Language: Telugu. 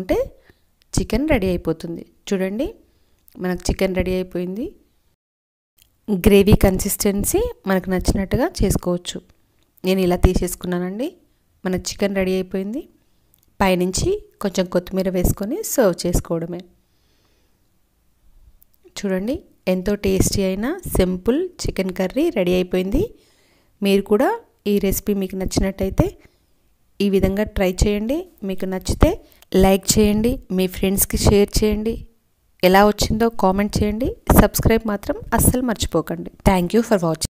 ఉంటే చికెన్ రెడీ అయిపోతుంది చూడండి మనకు చికెన్ రెడీ అయిపోయింది గ్రేవీ కన్సిస్టెన్సీ మనకు నచ్చినట్టుగా చేసుకోవచ్చు నేను ఇలా తీసేసుకున్నానండి మన చికెన్ రెడీ అయిపోయింది పైనుంచి కొంచెం కొత్తిమీర వేసుకొని సర్వ్ చేసుకోవడమే చూడండి ఎంతో టేస్టీ అయిన సింపుల్ చికెన్ కర్రీ రెడీ అయిపోయింది మీరు కూడా ఈ రెసిపీ మీకు నచ్చినట్టయితే ఈ విధంగా ట్రై చేయండి మీకు నచ్చితే లైక్ చేయండి మీ ఫ్రెండ్స్కి షేర్ చేయండి ఎలా వచ్చిందో కామెంట్ చేయండి సబ్స్క్రైబ్ మాత్రం అస్సలు మర్చిపోకండి థ్యాంక్ యూ ఫర్ వాచింగ్